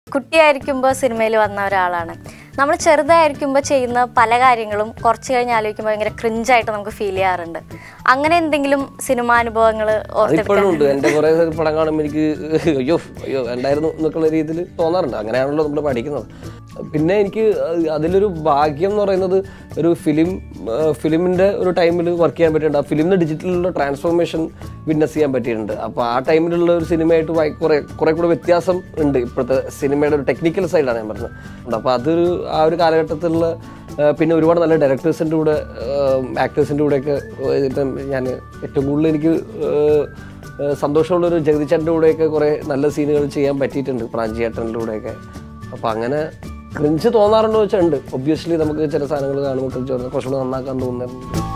കുട്ടിയായിരിക്കുമ്പോൾ സിനിമയിൽ വന്ന ഒരാളാണ് നമ്മൾ ചെറുതായിരിക്കുമ്പോൾ ചെയ്യുന്ന പല കാര്യങ്ങളും കുറച്ച് കഴിഞ്ഞ് ആലോചിക്കുമ്പോൾ ഭയങ്കര ക്രിഞ്ചായിട്ട് നമുക്ക് ഫീൽ ചെയ്യാറുണ്ട് അങ്ങനെ എന്തെങ്കിലും സിനിമാനുഭവങ്ങൾ അതിപ്പോഴും ഉണ്ട് എൻ്റെ കുറേ പടം കാണുമ്പോൾ എനിക്ക് അയ്യോ അയ്യോ വേണ്ടായിരുന്നു എന്നൊക്കെയുള്ള രീതിയിൽ തോന്നാറുണ്ട് അങ്ങനെയാണല്ലോ നമ്മൾ പഠിക്കുന്നത് പിന്നെ എനിക്ക് അത് അതിലൊരു ഭാഗ്യം എന്ന് പറയുന്നത് ഒരു ഫിലിം ഫിലിമിൻ്റെ ഒരു ടൈമിൽ വർക്ക് ചെയ്യാൻ പറ്റിയിട്ടുണ്ട് ആ ഫിലിമിൻ്റെ ഡിജിറ്റലിലുള്ള ട്രാൻസ്ഫോർമേഷൻ വിറ്റ്നസ് ചെയ്യാൻ പറ്റിയിട്ടുണ്ട് അപ്പോൾ ആ ടൈമിലുള്ള ഒരു സിനിമയായിട്ട് ഭയ- കുറേ കുറേ കൂടെ വ്യത്യാസം ഉണ്ട് ഇപ്പോഴത്തെ സിനിമയുടെ ഒരു ടെക്നിക്കൽ സൈഡാണ് ഞാൻ പറഞ്ഞത് അപ്പോൾ അതൊരു ആ ഒരു കാലഘട്ടത്തിലുള്ള ആ, പിന്നെ ഒരുപാട് നല്ല ഡയറക്ടേഴ്സിൻ്റെ കൂടെ ആക്ടേഴ്സിൻ്റെ കൂടെയൊക്കെ ഇപ്പം ഞാൻ ഏറ്റവും കൂടുതൽ എനിക്ക് ഏഹ്, ഏഹ്, സന്തോഷമുള്ളൊരു ജഗതിച്ചേട്ടൻ്റെ കൂടെയൊക്കെ കുറേ നല്ല സീനുകൾ ചെയ്യാൻ പറ്റിയിട്ടുണ്ട് പ്രാഞ്ചിയേട്ടൻ്റെ കൂടെയൊക്കെ അപ്പോൾ അങ്ങനെ ക്രിഞ്ച് തോന്നാറുണ്ടോ വെച്ചാൽ ഉണ്ട് ഒബ്വിയസ്ലി നമുക്ക് ചില സാധനങ്ങൾ കാണുമ്പോൾ ക്രിഞ്ച് തോന്നുന്നത് കുറച്ചുകൂടെ നന്നാക്കാൻ തോന്നുന്നുണ്ട്